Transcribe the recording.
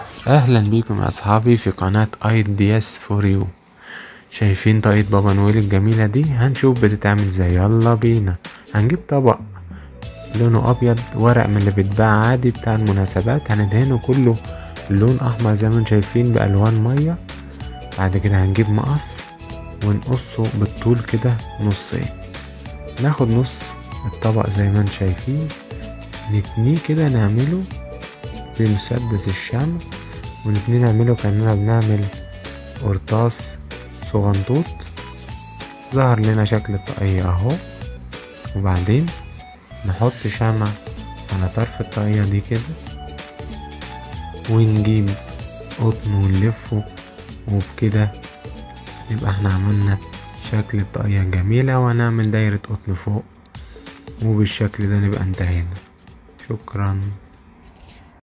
اهلا بيكم يا اصحابي في قناة اي دي اس فور يو شايفين طاقية بابا نويل الجميلة دي هنشوف بتتعمل ازاي يلا بينا هنجيب طبق لونه ابيض ورق من اللي بيتباع عادي بتاع المناسبات هندهنه كله لون احمر زي ما انتم شايفين بالوان مية بعد كده هنجيب مقص ونقصه بالطول كده نصين ناخد نص الطبق زي ما انتم شايفين نتنيه كده نعمله بمسدس الشمع ونتنيه نعمله كأننا بنعمل قرطاس صغنطوط ظهر لنا شكل الطاقية اهو وبعدين نحط شمع على طرف الطاقية دي كده ونجيب قطن ونلفه وبكده يبقى احنا عملنا شكل الطاقية الجميلة وهنعمل دايرة قطن فوق وبالشكل ده نبقى انتهينا شكرا